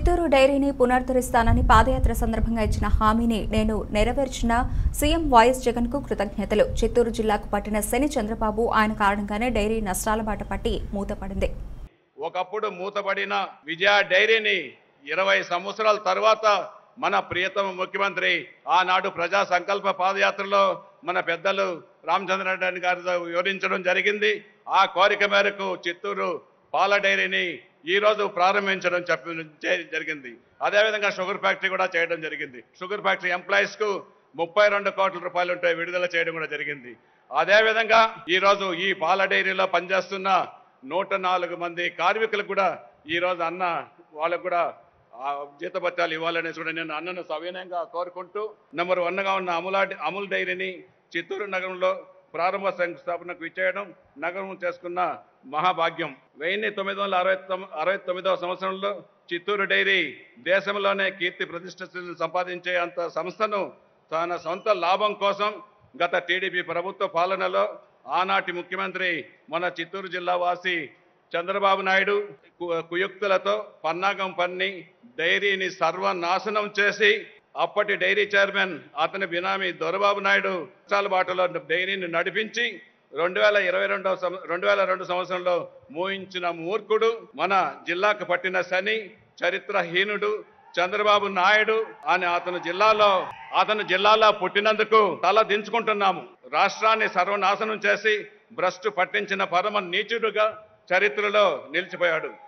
చిత్తూరు డైరీని పునరుద్ధరిస్తానని పాదయాత్ర సందర్భంగా ఇచ్చిన హామీని నేను నెరవేర్చిన సీఎం వైఎస్ జగన్ కు కృతజ్ఞతలు చిత్తూరు జిల్లాకు పట్టిన శని చంద్రబాబు ఆయన కారణంగానే డైరీ నష్టాల బాట పట్టి మూతపడింది ఒకప్పుడు మూతబడిన విజయ డైరీని ఇరవై సంవత్సరాల తర్వాత మన ప్రియతమ ముఖ్యమంత్రి ఆనాడు ప్రజా సంకల్ప పాదయాత్రలో మన పెద్దలు రామచంద్రరెడ్డి గారితో వివరించడం జరిగింది ఆ కోరిక మేరకు చిత్తూరు పాల డైరీని ఈ రోజు ప్రారంభించడం చెప్ప చే- జరిగింది అదేవిధంగా షుగర్ ఫ్యాక్టరీ కూడా చేయడం జరిగింది షుగర్ ఫ్యాక్టరీ ఎంప్లాయీస్ కు ముప్పై రెండు కోట్ల రూపాయలు ఉంటే విడుదల చేయడం కూడా జరిగింది అదేవిధంగా ఈ రోజు ఈ పాల డైరీలో పనిచేస్తున్న నూట నాలుగు మంది కార్మికులకు కూడా ఈ రోజు అన్న వాళ్ళకు కూడా ఆ జీతభత్యాలు ఇవ్వాలని కూడా నేను అన్నను సవినయంగా కోరుకుంటూ నెంబర్ వన్గా ఉన్న అమూలా అమూల్ డైరీని చిత్తూరు నగరంలో ప్రారంభ శంకుస్థాపనకు ఇచ్చేయడం నగరం చేసుకున్న మహాభాగ్యం వెయ్యి తొమ్మిది వందల అరవై తొమ్మిది అరవై తొమ్మిదవ సంవత్సరంలో చిత్తూరు డైరీ దేశంలోనే కీర్తి ప్రతిష్టలను సంపాదించే అంత సంస్థను తన సొంత లాభం కోసం గత టీడీపీ ప్రభుత్వ పాలనలో ఆనాటి ముఖ్యమంత్రి మన చిత్తూరు జిల్లా వాసి చంద్రబాబు నాయుడు కు- కుయుక్తులతో పన్నాగం పన్ని డైరీని సర్వనాశనం చేసి అప్పటి డైరీ చైర్మన్ అతని బినామీ దొరబాబు నాయుడు కష్టాల బాటలో డైరీని నడిపించి రెండు వేల ఇరవై రెండవ సం- రెండు వేల రెండు సంవత్సరంలో మోయించిన మూర్ఖుడు మన జిల్లాకు పట్టిన శని చరిత్రహీనుడు చంద్రబాబు నాయుడు అని అతను జిల్లాలో అతను జిల్లాలో పుట్టినందుకు తల దించుకుంటున్నాము రాష్ట్రాన్ని సర్వనాశనం చేసి భ్రష్టు పట్టించిన పరమ నీచుడుగా చరిత్రలో నిలిచిపోయాడు